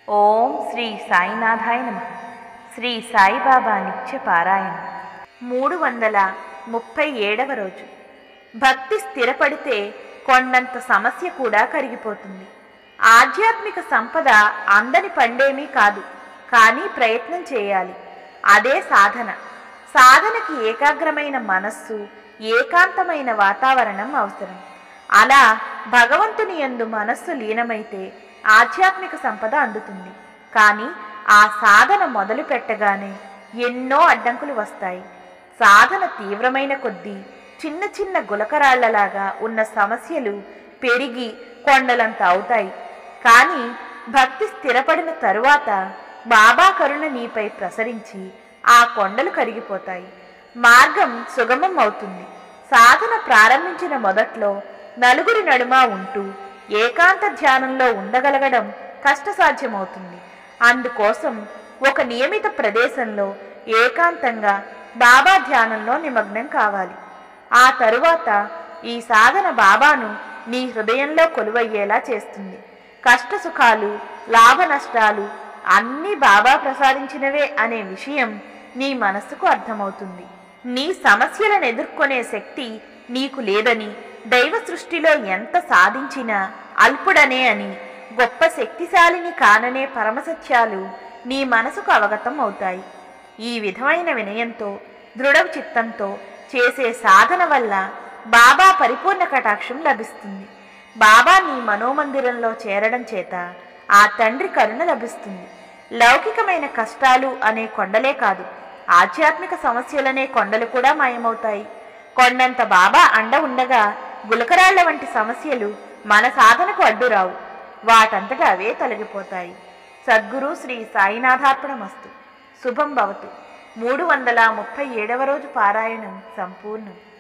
ఓం శ్రీ సాయినాథాయ నమ శ్రీ సాయిబాబా నిత్య పారాయణ మూడు వందల ముప్పై ఏడవ రోజు భక్తి స్థిరపడితే కొండంత సమస్య కూడా కరిగిపోతుంది ఆధ్యాత్మిక సంపద అందని పండేమీ కాదు కానీ ప్రయత్నం చేయాలి అదే సాధన సాధనకి ఏకాగ్రమైన మనస్సు ఏకాంతమైన వాతావరణం అవసరం అలా భగవంతుని యందు మనస్సు లీనమైతే ఆధ్యాత్మిక సంపద అందుతుంది కానీ ఆ సాధన మొదలు పెట్టగానే ఎన్నో అడ్డంకులు వస్తాయి సాధన తీవ్రమైన కొద్దీ చిన్న చిన్న గులకరాళ్లలాగా ఉన్న సమస్యలు పెరిగి కొండలంత అవుతాయి కానీ భక్తి స్థిరపడిన తరువాత బాబా కరుణ నీపై ప్రసరించి ఆ కొండలు కరిగిపోతాయి మార్గం సుగమం అవుతుంది సాధన ప్రారంభించిన మొదట్లో నలుగురి నడుమ ఉంటూ ఏకాంత ధ్యానంలో ఉండగలగడం కష్టసాధ్యమవుతుంది అందుకోసం ఒక నియమిత ప్రదేశంలో ఏకాంతంగా బాబా ధ్యానంలో నిమగ్నం కావాలి ఆ తరువాత ఈ సాధన బాబాను నీ హృదయంలో కొలువయ్యేలా చేస్తుంది కష్ట సుఖాలు లాభ నష్టాలు అన్నీ బాబా ప్రసాదించినవే అనే విషయం నీ మనస్సుకు అర్థమవుతుంది నీ సమస్యలను ఎదుర్కొనే శక్తి నీకు లేదని దైవ సృష్టిలో ఎంత సాధించినా అల్పుడనే అని గొప్ప శక్తిశాలిని కాననే పరమసత్యాలు నీ మనసుకు అవగతం అవుతాయి ఈ విధమైన వినయంతో దృఢ చిత్తంతో చేసే సాధన వల్ల బాబా పరిపూర్ణ కటాక్షం లభిస్తుంది బాబా నీ మనోమందిరంలో చేరడం చేత ఆ తండ్రి కరుణ లభిస్తుంది లౌకికమైన కష్టాలు అనే కొండలే కాదు ఆధ్యాత్మిక సమస్యలనే కొండలు కూడా మాయమవుతాయి కొండంత బాబా అండ ఉండగా గులకరాళ్ల వంటి సమస్యలు మన సాధనకు అడ్డురావు వాటంతట అవే తొలగిపోతాయి సద్గురు శ్రీ సాయినాథార్పణమస్తు శుభం భవతు మూడు వందల ముప్పై ఏడవ రోజు పారాయణం సంపూర్ణం